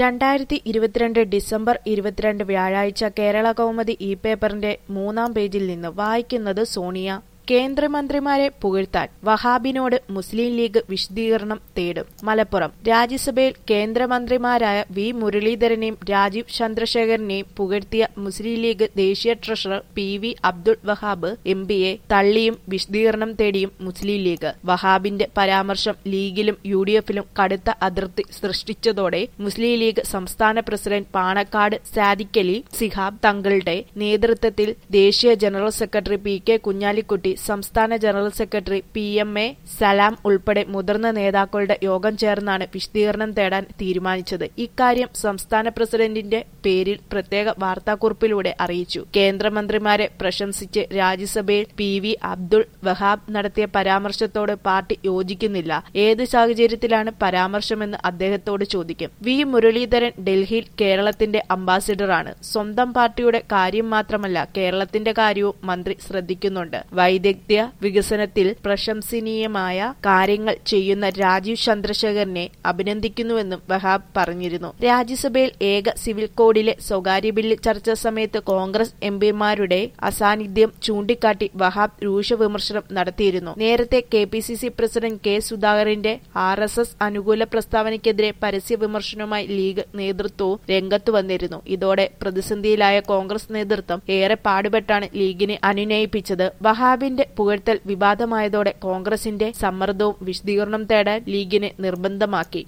രണ്ടായിരത്തി ഇരുപത്തിരണ്ട് ഡിസംബർ ഇരുപത്തിരണ്ട് വ്യാഴാഴ്ച കേരള കൗമുദി ഇ പേപ്പറിന്റെ മൂന്നാം പേജിൽ നിന്ന് വായിക്കുന്നത് സോണിയ കേന്ദ്രമന്ത്രിമാരെ പുകഴ്ത്താൻ വഹാബിനോട് മുസ്ലിം ലീഗ് വിശദീകരണം തേടും മലപ്പുറം രാജ്യസഭയിൽ കേന്ദ്രമന്ത്രിമാരായ വി മുരളീധരനെയും രാജീവ് ചന്ദ്രശേഖരനെയും പുകഴ്ത്തിയ മുസ്ലിം ലീഗ് ദേശീയ treasurer P V Abdul Wahab M പിയെ തള്ളിയും വിശദീകരണം തേടിയും മുസ്ലിം ലീഗ് വഹാബിന്റെ പരാമർശം ലീഗിലും യു ഡി എഫിലും കടുത്ത അതിർത്തി സൃഷ്ടിച്ചതോടെ മുസ്ലിം ലീഗ് സംസ്ഥാന പ്രസിഡന്റ് പാണക്കാട് സാദിഖലി സിഹാബ് തങ്ങളുടെ നേതൃത്വത്തിൽ ദേശീയ general secretary P K Kunhalikutty സംസ്ഥാന general secretary P M A Salam ഉൾപ്പെടെ മുതിർന്ന നേതാക്കളുടെ യോഗം ചേർന്നാണ് വിശദീകരണം തേടാൻ തീരുമാനിച്ചത് ഇക്കാര്യം സംസ്ഥാന പ്രസിഡന്റിന്റെ പേരിൽ പ്രത്യേക വാർത്താക്കുറിപ്പിലൂടെ അറിയിച്ചു കേന്ദ്രമന്ത്രിമാരെ പ്രശംസിച്ച് രാജ്യസഭയിൽ പി വി അബ്ദുൾ വഹാബ് നടത്തിയ പരാമർശത്തോട് പാർട്ടി യോജിക്കുന്നില്ല ഏത് സാഹചര്യത്തിലാണ് പരാമർശമെന്ന് അദ്ദേഹത്തോട് ചോദിക്കും വി മുരളീധരൻ ഡൽഹിയിൽ കേരളത്തിന്റെ അംബാസിഡറാണ് സ്വന്തം പാർട്ടിയുടെ കാര്യം മാത്രമല്ല കേരളത്തിന്റെ കാര്യവും മന്ത്രി ശ്രദ്ധിക്കുന്നുണ്ട് വൈദഗ്ധ്യ വികസനത്തിൽ പ്രശംസനീയമായ കാര്യങ്ങൾ ചെയ്യുന്ന രാജീവ് ചന്ദ്രശേഖരനെ അഭിനന്ദിക്കുന്നുവെന്നും വഹാബ് പറഞ്ഞിരുന്നു രാജ്യസഭയിൽ ഏക സിവിൽ കോഡിലെ സ്വകാര്യ ബില്ല് ചർച്ചാ സമയത്ത് കോൺഗ്രസ് എംപിമാരുടെ അസാന്നിധ്യം ചൂണ്ടിക്കാട്ടി വഹാബ് രൂക്ഷ വിമർശനം നടത്തിയിരുന്നു നേരത്തെ K P C C president K സുധാകരന്റെ ആർ എസ് എസ് അനുകൂല പ്രസ്താവനയ്ക്കെതിരെ പരസ്യ വിമർശനവുമായി ലീഗ് നേതൃത്വവും രംഗത്തു വന്നിരുന്നു ഇതോടെ പ്രതിസന്ധിയിലായ കോൺഗ്രസ് നേതൃത്വം ഏറെ പാടുപെട്ടാണ് ലീഗിനെ അനുനയിപ്പിച്ചത് വഹാബിന്റെ പുകഴ്ത്തൽ വിവാദമായതോടെ കോൺഗ്രസിന്റെ സമ്മർദ്ദവും വിശദീകരണം തേടാൻ ലീഗിനെ നിർബന്ധമാക്കി